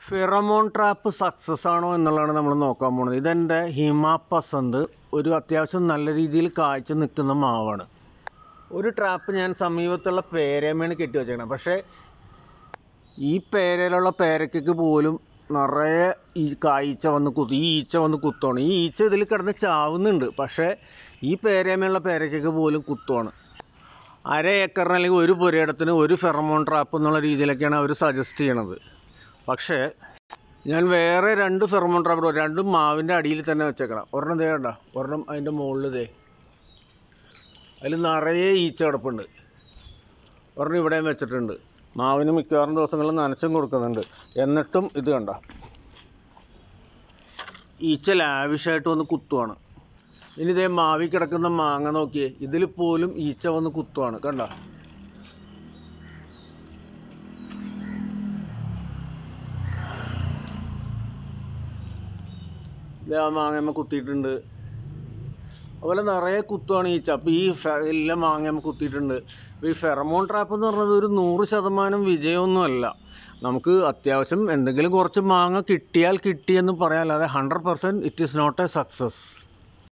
pheromone trap success ആണോ എന്നുള്ളതാണ് നമ്മൾ നോക്കാൻ പോകുന്നത് ഇതെൻ്റെ ഹിമ പസന്ത് ഒരു അത്യാവശ്യം നല്ല രീതിയിൽ കായ്ച്ചു നിൽക്കുന്ന മാവാണ് ഒരു ട്രാപ്പ് ഞാൻ സമീപത്തുള്ള പേരേമയാണ് കെട്ടി വെച്ചേക്കണം പക്ഷേ ഈ പേരയിലുള്ള പേരയ്ക്ക് പോലും നിറയെ ഈ കായ്ച്ച വന്ന് കുത്തി ഈ ഈച്ച വന്ന് കുത്തുവാണ് ഈ ഈച്ച ഇതിൽ കിടന്ന് ചാവുന്നുണ്ട് പക്ഷേ ഈ പേരേമയുള്ള പേരയ്ക്ക് പോലും കുത്തുവാണ് അര ഏക്കറിന് അല്ലെങ്കിൽ ഒരു പുരയിടത്തിന് ഒരു ഫെറമോൺ ട്രാപ്പ് എന്നുള്ള രീതിയിലൊക്കെയാണ് അവർ സജസ്റ്റ് ചെയ്യണത് പക്ഷേ ഞാൻ വേറെ രണ്ട് ഫെറമോൺ ട്രാപ്പ് രണ്ടും മാവിൻ്റെ അടിയിൽ തന്നെ വെച്ചേക്കണം ഒരെണ്ണം ദേ കണ്ട ഒരെണ്ണം അതിൻ്റെ മുകളിൽ ദേ അതിൽ നിറയെ ഈച്ച കിടപ്പുണ്ട് ഒരെണ്ണം ഇവിടെയും വെച്ചിട്ടുണ്ട് മാവിന് മിക്കവാറും ദിവസങ്ങളിൽ നനച്ചും കൊടുക്കുന്നുണ്ട് എന്നിട്ടും ഇത് കണ്ട ഈച്ച ലാവിഷായിട്ട് വന്ന് കുത്തുവാണ് ഇനി ഇതേ മാവി കിടക്കുന്ന മാങ്ങ നോക്കിയേ ഇതിൽ പോലും ഈച്ച വന്ന് കുത്തുവാണ് കണ്ട ഇതേ ആ മാങ്ങയമ്മ കുത്തിയിട്ടുണ്ട് അതുപോലെ നിറയെ കുത്തുവാണ് ഈച്ച അപ്പോൾ ഈ ഫെ- എല്ലാ മാങ്ങയമ്മ കുത്തിയിട്ടുണ്ട് അപ്പോൾ ഈ ഫെറമോൺ ട്രാപ്പ് എന്ന് പറഞ്ഞത് ഒരു നൂറ് ശതമാനം വിജയമൊന്നുമല്ല നമുക്ക് അത്യാവശ്യം എന്തെങ്കിലും കുറച്ച് മാങ്ങ കിട്ടിയാൽ കിട്ടിയെന്ന് പറയാം അല്ലാതെ hundred percent it is not a success